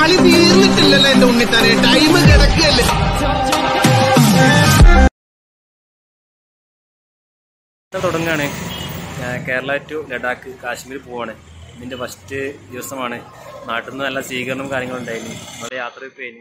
കളി തീർന്നിട്ടില്ലല്ലോ എന്റെ ഉണ്ണിത്താനെ ടൈം കിടക്കുകയല്ലേ തുടങ്ങുകയാണ് കേരള ടു ലഡാക്ക് കാശ്മീർ പോവാണ് ഇതിന്റെ ഫസ്റ്റ് ദിവസമാണ് നാട്ടിൽ നിന്ന് നല്ല സ്വീകരണവും കാര്യങ്ങളും ഉണ്ടായിരുന്നു നമ്മുടെ യാത്ര കഴിഞ്ഞു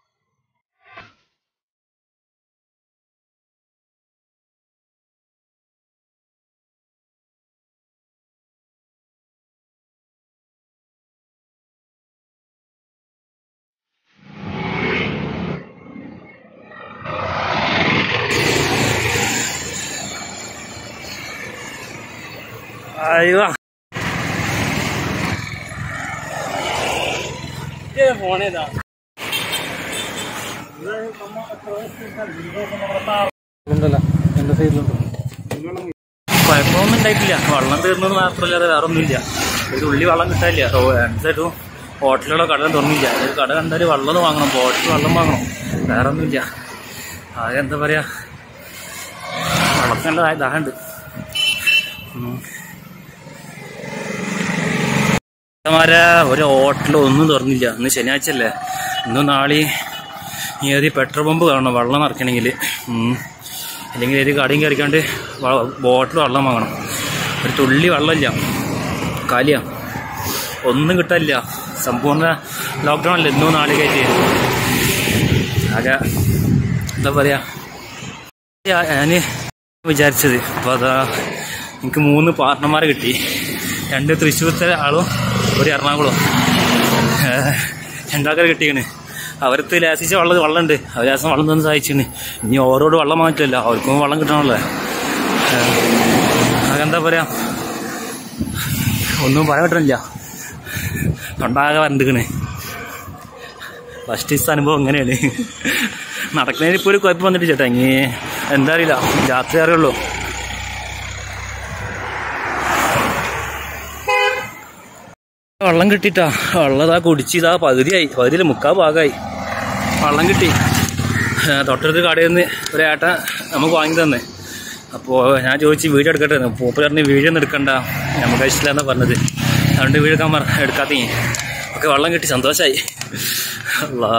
അയ്യോ ഫോണേതാ കുഴപ്പമൊന്നും ഉണ്ടായിട്ടില്ല വെള്ളം തീർന്നത് മാത്രമല്ലാതെ വേറെ ഒന്നുമില്ല ഒരു ഉള്ളി വെള്ളം കിട്ടാനില്ല രണ്ട് സൈഡും ഹോട്ടലുകളോ കട തുറന്നില്ല ഒരു കട കണ്ടാൽ വെള്ളം ഒന്ന് വാങ്ങണം ബോട്ടിൽ വെള്ളം വാങ്ങണം വേറെ ഒന്നുമില്ല ആകെ എന്താ പറയാ വെള്ളത്തിന് നല്ല ദാഹമുണ്ട് ഉം. മാരെ ഒരു ഹോട്ടൽ ഒന്നും തുറന്നില്ല ഇന്ന് ശനിയാഴ്ച അല്ലേ ഇന്നും നാളെ ഏത് പെട്രോൾ പമ്പ് കാണണം വെള്ളം നിറയ്ക്കണമെങ്കിൽ അല്ലെങ്കിൽ ഏത് കടയും കയറിക്കാണ്ട് ബോട്ടിൽ വെള്ളം വാങ്ങണം ഒരു തുള്ളി വെള്ളമില്ല കാലിയാ ഒന്നും കിട്ടാനില്ല സമ്പൂർണ്ണ ലോക്ക്ഡൗൺ അല്ലേ ഇന്നും നാളെ കയറ്റി ആകെ എന്താ പറയാ ഞാൻ വിചാരിച്ചത് അപ്പോൾ അതാ എനിക്ക് മൂന്ന് പാർട്ട്ണർമാരെ കിട്ടി രണ്ട് തൃശ്ശൂരത്തെ ആളും ഒരു എറണാകുളം രണ്ടാൾക്കാരെ കിട്ടിയാണ് അവർക്ക് ലാസിച്ച വെള്ളം വെള്ളമുണ്ട് അവർ ലാസം വെള്ളം തന്നെ സഹായിച്ചാണ് ഇനി ഓരോട് വെള്ളം മാറ്റില്ല അവർക്കും വെള്ളം കിട്ടണമല്ലോ അതെന്താ പറയാ ഒന്നും പറയാൻ പറ്റണില്ല തൊണ്ടാകെ വരണ്ടിക്കണ് ഫസ്റ്റ് ദിവസത്തെ അനുഭവം എങ്ങനെയാണ് നടക്കുന്നതിന് ഇപ്പോൾ ഒരു കുഴപ്പം വന്നിട്ട് ചേട്ടാ ഇനി എന്താ അറിയില്ല രാത്രി അറിയുള്ളൂ വെള്ളം കിട്ടിട്ടാ വെള്ളം ഇതാ കുടിച്ച് ഇതാ പകുതിയായി പകുതിയിൽ മുക്കാൽ ഭാഗമായി വെള്ളം കിട്ടി ഏ, തൊട്ടടുത്ത് കടയിൽ നിന്ന് ഒരു ഏട്ടൻ നമുക്ക് വാങ്ങി തന്നെ അപ്പോൾ ഞാൻ ചോദിച്ച് വീഡിയോ എടുക്കട്ടെ പൂപ്പർ പറഞ്ഞ് വീഡിയോ ഒന്നും എടുക്കണ്ട നമുക്ക് ഇഷ്ടമില്ല എന്നാ പറഞ്ഞത് അതുകൊണ്ട് വീഡിയോ എടുക്കാൻ പറ എടുക്കാത്തീ ഒക്കെ വെള്ളം കിട്ടി സന്തോഷമായി അല്ലാ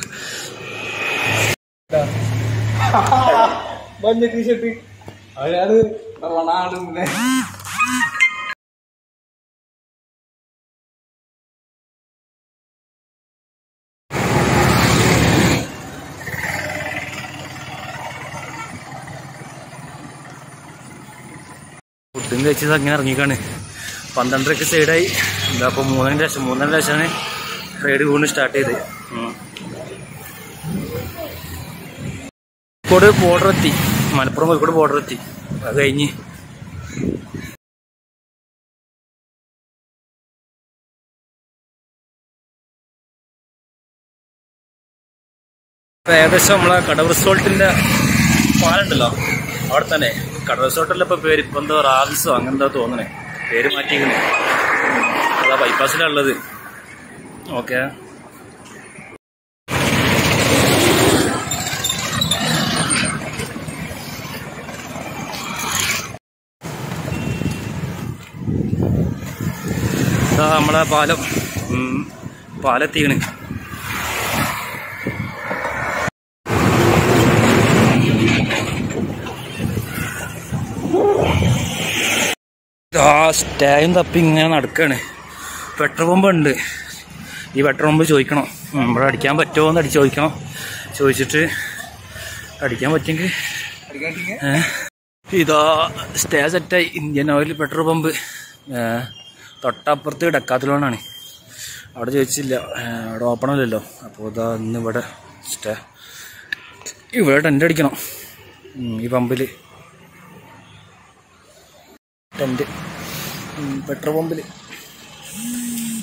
മഞ്ഞ ടീഷർട്ട് അയാള് റൊണാൾഡോ ഫുഡും കഴിച്ചത് അങ്ങനെ ഇറങ്ങിക്കാണ് പന്ത്രണ്ടരക്ക് സൈഡായി എന്താ അപ്പോൾ മൂന്നര ലക്ഷം മൂന്നര ലക്ഷമാണ് റൈഡ് വീണ്ടും സ്റ്റാർട്ട് ചെയ്ത് ഉം. കോഴിക്കോട് ബോർഡർ എത്തി മലപ്പുറം കോഴിക്കോട് ബോർഡർ എത്തി അത് കഴിഞ്ഞ് ഇപ്പൊ ഏകദേശം നമ്മളെ കടവ് റിസോർട്ടിന്റെ പാലുണ്ടല്ലോ അവിടെ തന്നെ കടവ് റിസോർട്ടിലെ ഇപ്പൊ പേര് ഇപ്പൊ എന്തോ റാവിസോ അങ്ങനെന്തോ തോന്നണേ പേര് മാറ്റിക്കണേ അതാ ബൈപ്പാസിലാ ഉള്ളത് ഓക്കെ ഇതാ നമ്മളെ പാലം ഉം, പാലെത്തിക്കണ് ആ സ്റ്റേയും തപ്പി ഇങ്ങനെ നടക്കാണ് പെട്രോൾ പമ്പ് ഉണ്ട് ഈ പെട്രോൾ പമ്പ് ചോദിക്കണം ഉം, ഇവിടെ അടിക്കാൻ പറ്റുമോ എന്ന് അടിച്ച് ചോദിക്കണം ചോദിച്ചിട്ട് അടിക്കാൻ പറ്റുമെങ്കിൽ ഏ? ഇതാ സ്റ്റേ സെറ്റായി ഇന്ത്യൻ ഓയിൽ പെട്രോൾ പമ്പ് ഏ, തൊട്ടപ്പുറത്ത് ഡക്കാത്തിലോണാണ് അവിടെ ചോദിച്ചില്ല ഏ, അവിടെ ഓപ്പൺ അല്ലല്ലോ അപ്പോൾ ഇതാ ഇന്ന് ഇവിടെ സ്റ്റേ ഇവിടെ ടെൻ്റ് അടിക്കണം ഉം, ഈ പമ്പിൽ ടെൻറ്റ് പെട്രോൾ പമ്പിൽ